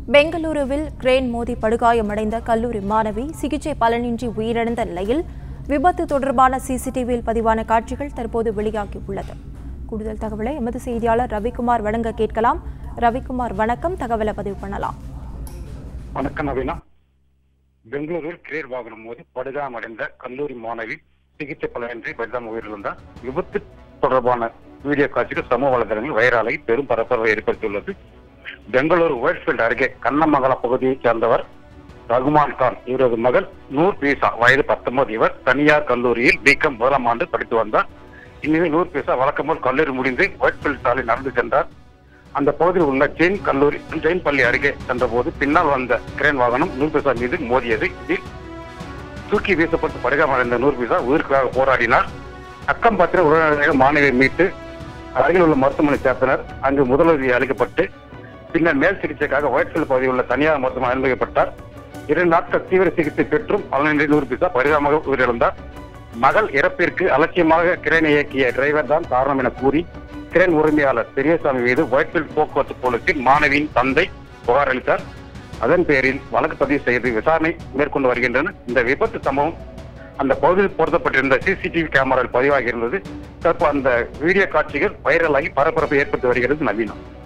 பெங்களூருவில் கிரேன் மோதி படுகாயமடைந்த கல்லூரி மாணவி சிகிச்சை பலனின்றி உயிரிழந்த நிலையில் விபத்து தொடர்பான சிசிடிவியில் பதிவான காட்சிகள் தற்போது வெளியாகியுள்ளது கூடுதல் தகவலை எமது செய்தியாளர் ரவிக்குமார் வழங்க கேட்கலாம் ரவிக்குமார் வணக்கம் தகவலை பதிவு பண்ணலாம் வணக்கம் நவீனா பெங்களூரில் கிரேர் வாகனம் மோதி படுகாயமடைந்த கல்லூரி மாணவி சிகிச்சை பலனின்றி பரிதாப உயிரிழந்தார் விபத்து தொடர்பான வீடியோ காட்சிகள் சமூக வலைதளங்களில் வைரலாகி பெரும் பரபரப்பை ஏற்படுத்தியுள்ளது பெங்களூரு ஒயிட்ஃபீல்ட் அருகே கண்ணமங்கல பகுதியைச் சேர்ந்தவர் ரகுமான் கான் இவரது மகள் நூர் பீசா வயது பத்தொன்பது இவர் தனியார் கல்லூரியில் பிகாம் முதலாம் ஆண்டு படித்து வந்தார் இந்நிலையில் நூர் பீசா வழக்கம்போல் கல்லூரி முடிந்து ஒயிட்ஃபீல்ட் சாலை நடந்து சென்றார் அந்த பகுதியில் உள்ள ஜெயின் கல்லூரி ஜெயின் பள்ளி அருகே சென்றபோது பின்னால் வந்த கிரேன் வாகனம் நூர் பீசா மீது மோதியது இதில் தூக்கி வீசப்பட்டு படுகாமடைந்த நூர் பீசா உயிருக்காக போராடினார் அக்கம் பத்திர உடனடியாக மாணவியை மீட்டு அருகில் உள்ள மருத்துவமனை சேர்த்தனர் அங்கு முதலுதவி அளிக்கப்பட்டு பின்னர் மேல் சிகிச்சைக்காக ஒயிட்ஃபீல்ட் பகுதியில் உள்ள தனியார் மருத்துவமனை அனுமதிக்கப்பட்டார் இரண்டு நாட்கள் தீவிர சிகிச்சை பெற்றும் பலனின்றி நூறு பீசா பரிதாபமாக உயிரிழந்தார் மகள் இறப்பிற்கு அலட்சியமாக கிரேனை இயக்கிய டிரைவர் தான் காரணம் என கூறி கிரேன் உரிமையாளர் பெரியசாமி மீது ஒயிட்ஃபீல்ட் போக்குவரத்து போலீசில் மாணவியின் தந்தை புகார் அளித்தார் அதன் பேரில் வழக்கு பதிவு செய்து விசாரணை மேற்கொண்டு வருகின்றனர் இந்த விபத்து சம்பவம் அந்த பகுதியில் பொருத்தப்பட்டிருந்த சிசிடிவி கேமராவில் பதிவாகி இருந்தது தற்போது அந்த வீடியோ காட்சிகள் வைரலாகி பரபரப்பை ஏற்படுத்தி வருகிறது நவீனம்